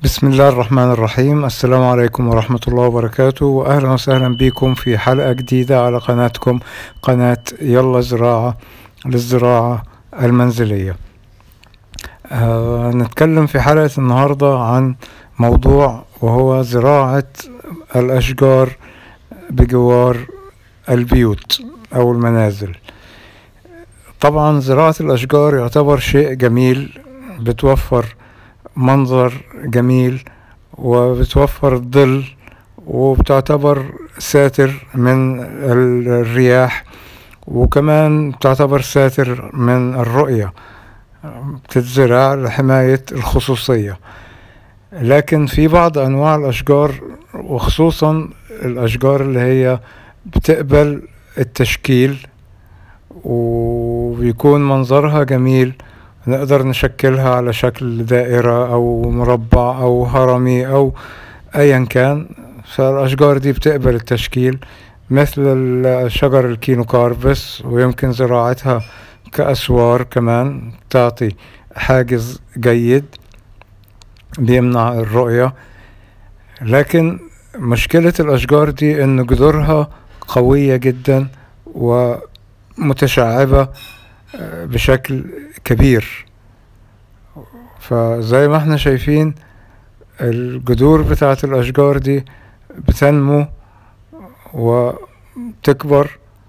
بسم الله الرحمن الرحيم السلام عليكم ورحمة الله وبركاته وأهلا وسهلا بكم في حلقة جديدة على قناتكم قناة يلا زراعة للزراعة المنزلية آه نتكلم في حلقة النهاردة عن موضوع وهو زراعة الأشجار بجوار البيوت أو المنازل طبعا زراعة الأشجار يعتبر شيء جميل بتوفر منظر جميل وبتوفر الظل وبتعتبر ساتر من الرياح وكمان تعتبر ساتر من الرؤية بتتزرع لحماية الخصوصية لكن في بعض أنواع الأشجار وخصوصا الأشجار اللي هي بتقبل التشكيل وبيكون منظرها جميل نقدر نشكلها على شكل دائرة أو مربع أو هرمي أو أيا كان فالأشجار دي بتقبل التشكيل مثل شجر الكينوكاربس ويمكن زراعتها كأسوار كمان تعطي حاجز جيد بيمنع الرؤية لكن مشكلة الأشجار دي إن جذورها قوية جدا ومتشعبة بشكل كبير فزي ما احنا شايفين الجذور بتاعة الأشجار دي بتنمو وتكبر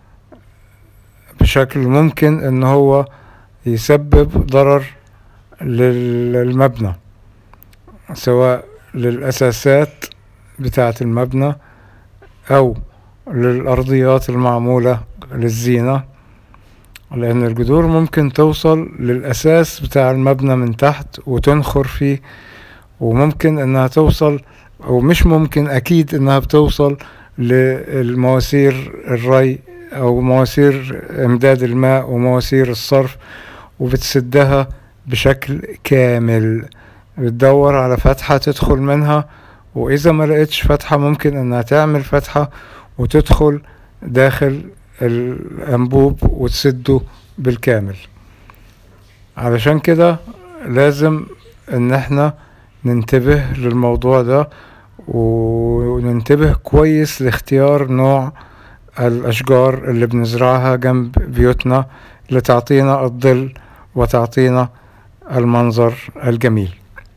بشكل ممكن ان هو يسبب ضرر للمبنى سواء للأساسات بتاعة المبنى أو للأرضيات المعمولة للزينة لأن الجذور ممكن توصل للأساس بتاع المبنى من تحت وتنخر فيه وممكن إنها توصل أو مش ممكن أكيد إنها بتوصل للمواسير الري أو مواسير إمداد الماء ومواسير الصرف وبتسدها بشكل كامل بتدور على فتحة تدخل منها وإذا ما لقيتش فتحة ممكن إنها تعمل فتحة وتدخل داخل الأنبوب وتسده بالكامل علشان كده لازم ان احنا ننتبه للموضوع ده وننتبه كويس لاختيار نوع الأشجار اللي بنزرعها جنب بيوتنا لتعطينا الظل وتعطينا المنظر الجميل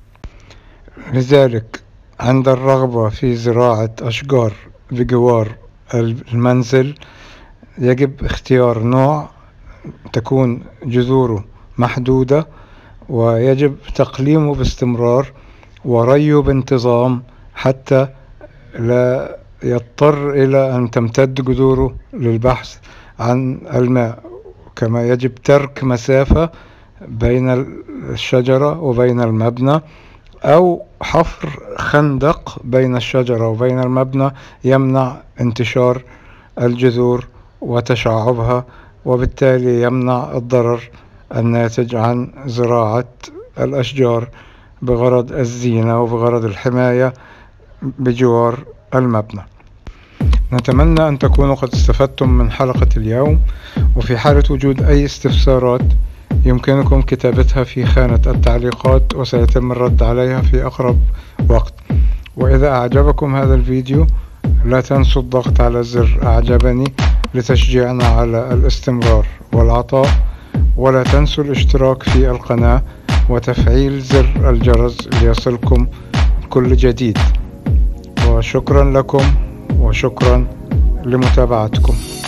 لذلك عند الرغبة في زراعة أشجار بجوار المنزل يجب اختيار نوع تكون جذوره محدودة ويجب تقليمه باستمرار وريه بانتظام حتى لا يضطر إلى أن تمتد جذوره للبحث عن الماء كما يجب ترك مسافة بين الشجرة وبين المبنى أو حفر خندق بين الشجرة وبين المبنى يمنع انتشار الجذور وتشعبها وبالتالي يمنع الضرر الناتج عن زراعة الأشجار بغرض الزينة وبغرض الحماية بجوار المبنى نتمنى أن تكونوا قد استفدتم من حلقة اليوم وفي حالة وجود أي استفسارات يمكنكم كتابتها في خانة التعليقات وسيتم الرد عليها في أقرب وقت وإذا أعجبكم هذا الفيديو لا تنسوا الضغط على زر أعجبني لتشجيعنا على الاستمرار والعطاء ولا تنسوا الاشتراك في القناة وتفعيل زر الجرس ليصلكم كل جديد وشكرا لكم وشكرا لمتابعتكم